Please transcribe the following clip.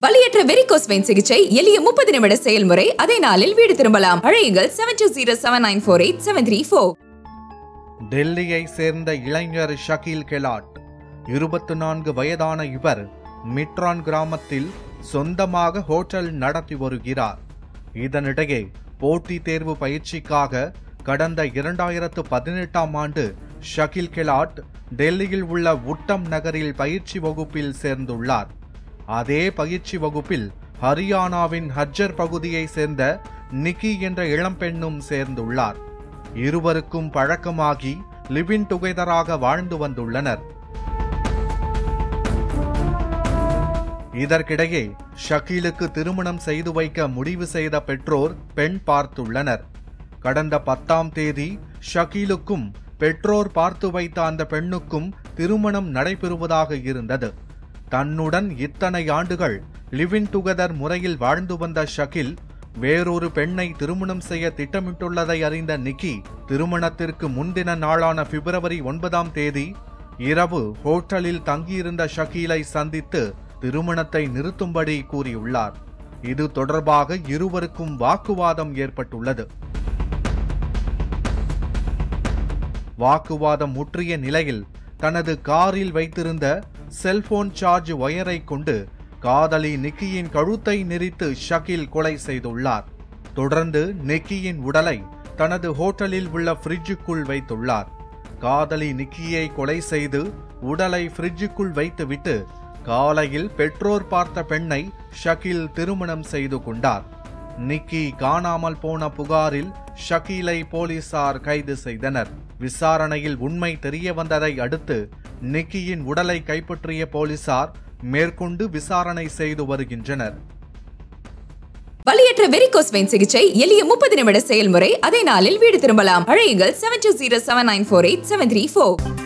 வலியற்ற varicose vein சிகிச்சை எளிய முப்பது நிமிட செயல்முறை அதே நாளில் வீடு திரும்பலாம் அழையுங்கள் seven two zero seven nine four eight seven three four டெல்லியை சேர்ந்த இளைஞர் ஷகீல் கெலாட் இருபத்து நான்கு வயதான இவர் மிட்ரான் கிராமத்தில் சொந்தமாக ஹோட்டல் நடத்தி வருகிறார் இதனிடையே போட்டித் தேர்வு பயிற்சிக்காக கடந்த இரண்டாயிரத்து பதினெட்டாம் ஆண்டு ஷகில் கெலாட் டெல்லியில் உள்ள உட்டம் நகரில் பயிற்சி வகுப்பில் சேர்ந்துள்ளார் அதே பயிற்சி வகுப்பில் ஹரியானாவின் ஹஜ்ஜர் பகுதியை சேர்ந்த நிக்கி என்ற இளம்பெண்ணும் சேர்ந்துள்ளார் இருவருக்கும் பழக்கமாகி லிவின் டுகெதராக வாழ்ந்து வந்துள்ளனர் இதற்கிடையே ஷக்கீலுக்கு திருமணம் செய்து வைக்க முடிவு செய்த பெற்றோர் பெண் பார்த்துள்ளனர் கடந்த பத்தாம் தேதி ஷக்கீலுக்கும் பெற்றோர் பார்த்து வைத்த அந்த பெண்ணுக்கும் திருமணம் நடைபெறுவதாக இருந்தது தன்னுடன் இத்தனை ஆண்டுகள் லிவின் டுகெதர் முறையில் வாழ்ந்து வந்த ஷகில் வேறொரு பெண்ணை திருமணம் செய்ய திட்டமிட்டுள்ளதை அறிந்த நிக்கி திருமணத்திற்கு முன்தின நாளான பிப்ரவரி ஒன்பதாம் தேதி இரவு ஹோட்டலில் தங்கியிருந்த ஷகீலை சந்தித்து திருமணத்தை நிறுத்தும்படி கூறியுள்ளார் இது தொடர்பாக இருவருக்கும் வாக்குவாதம் ஏற்பட்டுள்ளது வாக்குவாதம் முற்றிய நிலையில் தனது காரில் வைத்திருந்த செல்போன் சார்ஜ் ஒயரை கொண்டு காதலி நிக்கியின் கழுத்தை நெரித்து ஷகில் கொலை செய்துள்ளார் தொடர்ந்து நிக்கியின் உடலை தனது ஹோட்டலில் உள்ள ஃப்ரிட்ஜுக்குள் வைத்துள்ளார் காதலி நிக்கியை கொலை செய்து உடலை ஃப்ரிட்ஜுக்குள் வைத்துவிட்டு காலையில் பெற்றோர் பார்த்த பெண்ணை ஷகில் திருமணம் செய்து கொண்டார் நிக்கி காணாமல் போன புகாரில் ஷகீலை போலீசார் கைது செய்தனர் விசாரணையில் உண்மை தெரிய வந்ததை அடுத்து நிக்கியின் உடலை கைப்பற்றிய போலீசார் மேற்கொண்டு விசாரணை செய்து வருகின்றனர் வலியற்ற வெரிகோஸ் வெயின் சிகிச்சை எளிய முப்பது நிமிட செயல்முறை அதே நாளில் வீடு திரும்பலாம் அழையுங்கள் seven two zero seven nine four eight seven three four